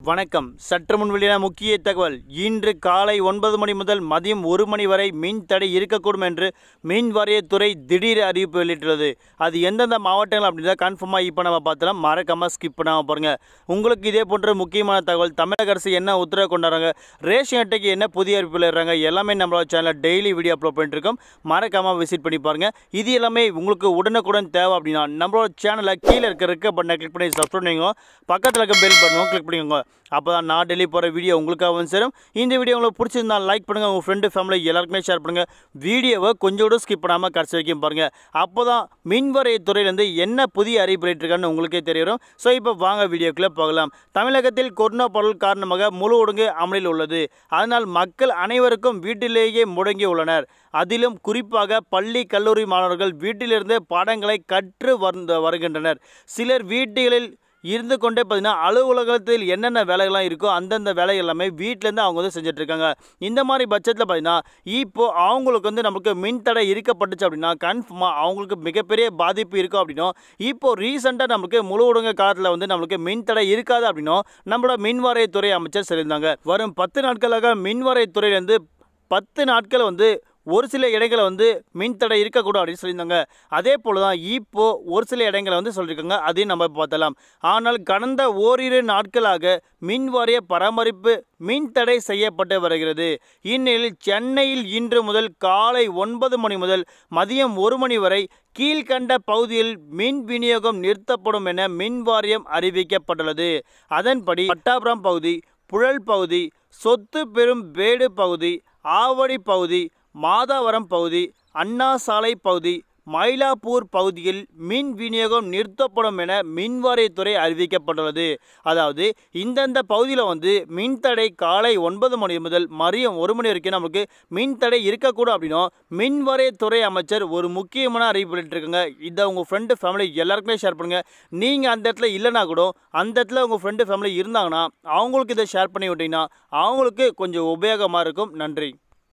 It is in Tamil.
வணக்கம் சற்று முன் வெளியான முக்கிய தகவல் இன்று காலை ஒன்பது மணி முதல் மதியம் ஒரு மணி வரை மின் தடை இருக்கக்கூடும் என்று மின் வாரியத்துறை திடீர் அறிவிப்பு வெளியிட்டுள்ளது அது எந்தெந்த மாவட்டங்கள் அப்படின்றத கன்ஃபார்மாக இப்போ நம்ம பார்த்தலாம் மறக்காமல் ஸ்கிப் பண்ணாமல் பாருங்க உங்களுக்கு இதே போன்ற முக்கியமான தகவல் தமிழக அரசு என்ன உத்தரவு கொண்டாடுறாங்க ரேஷன் அட்டைக்கு என்ன புதிய அறிவிப்பு வெளியிடுறாங்க எல்லாமே நம்மளோட சேனலில் டெய்லி வீடியோ அப்லோட் பண்ணிட்டு இருக்கோம் மறக்காமல் விசிட் பண்ணி பாருங்க இது எல்லாமே உங்களுக்கு உடனுக்குடன் தேவை அப்படின்னா நம்மளோட சேனலை கீழே இருக்க இருக்க பட்டனை கிளிக் பண்ணி சப்ஸ்கிரைப் பண்ணிக்கோங்க பக்கத்தில் இருக்க பெல் பட்டனும் கிளிக் பண்ணிக்கோங்க அப்போ தான் நான் டெய்லி போகிற வீடியோ உங்களுக்காக வந்து சேரும் இந்த வீடியோ உங்களுக்கு பிடிச்சிருந்தா லைக் பண்ணுங்கள் உங்கள் ஃப்ரெண்டு ஃபேமிலி எல்லாருக்குமே ஷேர் பண்ணுங்கள் வீடியோவை கொஞ்சம் கூட ஸ்கிப் பண்ணாமல் கடைசி வரைக்கும் பாருங்கள் அப்போ தான் மின்வரை துறையிலேருந்து என்ன புதிய அறிவிப்பு இருக்கான்னு உங்களுக்கே தெரியும் ஸோ இப்போ வாங்க வீடியோக்குள்ளே போகலாம் தமிழகத்தில் கொரோனா பரவல் காரணமாக முழு ஒடுங்கு அமலில் உள்ளது அதனால் மக்கள் அனைவருக்கும் வீட்டிலேயே முடங்கி உள்ளனர் அதிலும் குறிப்பாக பள்ளி கல்லூரி மாணவர்கள் வீட்டிலிருந்து பாடங்களை கற்று வந்து வருகின்றனர் சிலர் வீடுகளில் இருந்து கொண்டே பார்த்தீங்கன்னா அலுவலகத்தில் என்னென்ன வேலைகள்லாம் இருக்கோ அந்தந்த வேலை எல்லாமே வீட்டிலேருந்து அவங்க வந்து செஞ்சுட்டு இருக்காங்க இந்த மாதிரி பட்சத்தில் பார்த்தீங்கன்னா இப்போ அவங்களுக்கு வந்து நமக்கு மின் தடை இருக்கப்பட்டுச்சு அப்படின்னா கன்ஃபார்மாக அவங்களுக்கு மிகப்பெரிய பாதிப்பு இருக்கும் அப்படின்னும் இப்போ ரீசெண்டாக நமக்கு முழு ஊடக காலத்தில் வந்து நம்மளுக்கு மின் தடை இருக்காது அப்படின்னும் நம்மளோட மின்வாரியத்துறை அமைச்சர் சொல்லியிருந்தாங்க வரும் பத்து நாட்களாக மின்வாரியத்துறையிலேருந்து பத்து நாட்கள் வந்து ஒரு சில இடங்களை வந்து மின் தடை இருக்கக்கூடும் அப்படின்னு சொல்லியிருந்தாங்க அதே போல தான் இப்போ ஒரு சில இடங்களை வந்து சொல்லியிருக்காங்க அதையும் நம்ம பார்த்தலாம் ஆனால் கடந்த ஓரிரு நாட்களாக மின் வாரிய பராமரிப்பு மின் தடை செய்யப்பட்டு வருகிறது இந்நிலையில் சென்னையில் இன்று முதல் காலை ஒன்பது மணி முதல் மதியம் ஒரு மணி வரை கீழ்கண்ட பகுதியில் மின் விநியோகம் நிறுத்தப்படும் என மின் வாரியம் அறிவிக்கப்பட்டுள்ளது அதன்படி பட்டாபுரம் பகுதி புழல் பகுதி சொத்து பெறும் வேடு பகுதி ஆவடி பகுதி மாதாவரம் பகுதி அண்ணா சாலை பகுதி மயிலாப்பூர் பகுதியில் மின் விநியோகம் நிறுத்தப்படும் என மின்வாரியத்துறை அறிவிக்கப்பட்டுள்ளது அதாவது இந்தந்த பகுதியில் வந்து மின்தடை காலை ஒன்பது மணி முதல் மதியம் ஒரு மணி வரைக்கும் நமக்கு மின்தடை இருக்கக்கூடும் அப்படின்னும் மின்வாரியத்துறை அமைச்சர் ஒரு முக்கியமான அறிவிப்பு வெளியிட்டிருக்காங்க இதை உங்கள் ஃப்ரெண்டு ஃபேமிலி எல்லாருக்குமே ஷேர் பண்ணுங்கள் நீங்கள் அந்த இடத்துல இல்லைனா கூட அந்த இடத்துல உங்கள் ஃப்ரெண்டு ஃபேமிலி இருந்தாங்கன்னா அவங்களுக்கு இதை ஷேர் பண்ணி விட்டீங்கன்னா அவங்களுக்கு கொஞ்சம் உபயோகமாக இருக்கும் நன்றி